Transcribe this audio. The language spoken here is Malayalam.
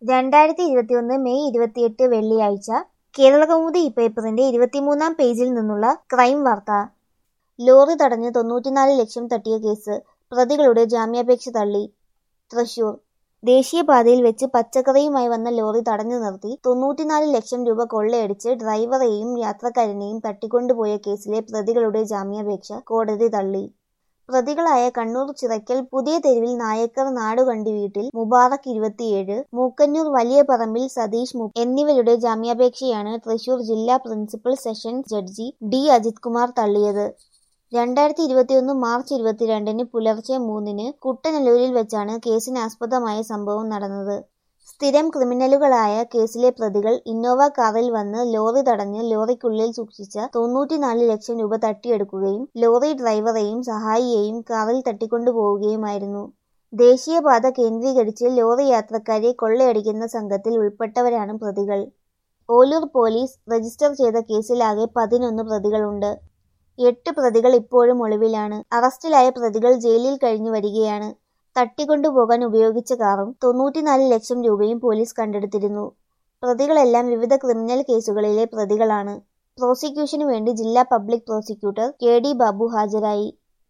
രണ്ടായിരത്തി ഇരുപത്തിയൊന്ന് മെയ് ഇരുപത്തിയെട്ട് വെള്ളിയാഴ്ച കേരളകൗമുദി പേപ്പറിന്റെ ഇരുപത്തിമൂന്നാം പേജിൽ നിന്നുള്ള ക്രൈം വാർത്ത ലോറി തടഞ്ഞ് തൊണ്ണൂറ്റിനാല് ലക്ഷം തട്ടിയ കേസ് പ്രതികളുടെ ജാമ്യാപേക്ഷ തള്ളി തൃശൂർ ദേശീയപാതയിൽ വെച്ച് പച്ചക്കറിയുമായി വന്ന ലോറി തടഞ്ഞു നിർത്തി തൊണ്ണൂറ്റിനാല് ലക്ഷം രൂപ കൊള്ളയടിച്ച് ഡ്രൈവറെയും യാത്രക്കാരനെയും തട്ടിക്കൊണ്ടുപോയ കേസിലെ പ്രതികളുടെ ജാമ്യാപേക്ഷ കോടതി തള്ളി പ്രതികളായ കണ്ണൂർ ചിറക്കൽ പുതിയ തെരുവിൽ നായക്കർ നാടുകണ്ടി വീട്ടിൽ മുബാറക് ഇരുപത്തിയേഴ് മൂക്കന്നൂർ വലിയ പറമ്പിൽ സതീഷ് മു എന്നിവരുടെ ജാമ്യാപേക്ഷയാണ് തൃശൂർ ജില്ലാ principal sessions judge D Ajith Kumar തള്ളിയത് രണ്ടായിരത്തി ഇരുപത്തിയൊന്ന് മാർച്ച് ഇരുപത്തിരണ്ടിന് പുലർച്ചെ മൂന്നിന് കുട്ടനല്ലൂരിൽ വെച്ചാണ് കേസിനാസ്പദമായ സംഭവം നടന്നത് സ്ഥിരം ക്രിമിനലുകളായ കേസിലെ പ്രതികൾ ഇന്നോവ കാറിൽ വന്ന് ലോറി തടഞ്ഞ് ലോറിക്കുള്ളിൽ സൂക്ഷിച്ച തൊണ്ണൂറ്റിനാല് ലക്ഷം രൂപ തട്ടിയെടുക്കുകയും ലോറി ഡ്രൈവറെയും സഹായിയെയും കാറിൽ തട്ടിക്കൊണ്ടുപോവുകയുമായിരുന്നു ദേശീയപാത കേന്ദ്രീകരിച്ച് ലോറി യാത്രക്കാരെ കൊള്ളയടിക്കുന്ന സംഘത്തിൽ ഉൾപ്പെട്ടവരാണ് പ്രതികൾ ഓലൂർ പോലീസ് രജിസ്റ്റർ ചെയ്ത കേസിലാകെ പതിനൊന്ന് പ്രതികളുണ്ട് എട്ട് പ്രതികൾ ഇപ്പോഴും ഒളിവിലാണ് അറസ്റ്റിലായ പ്രതികൾ ജയിലിൽ കഴിഞ്ഞു വരികയാണ് തട്ടിക്കൊണ്ടുപോകാൻ ഉപയോഗിച്ച കാറും തൊണ്ണൂറ്റിനാല് ലക്ഷം രൂപയും പോലീസ് കണ്ടെടുത്തിരുന്നു പ്രതികളെല്ലാം വിവിധ ക്രിമിനൽ കേസുകളിലെ പ്രതികളാണ് പ്രോസിക്യൂഷനു വേണ്ടി ജില്ലാ public prosecutor K D Babu ഹാജരായി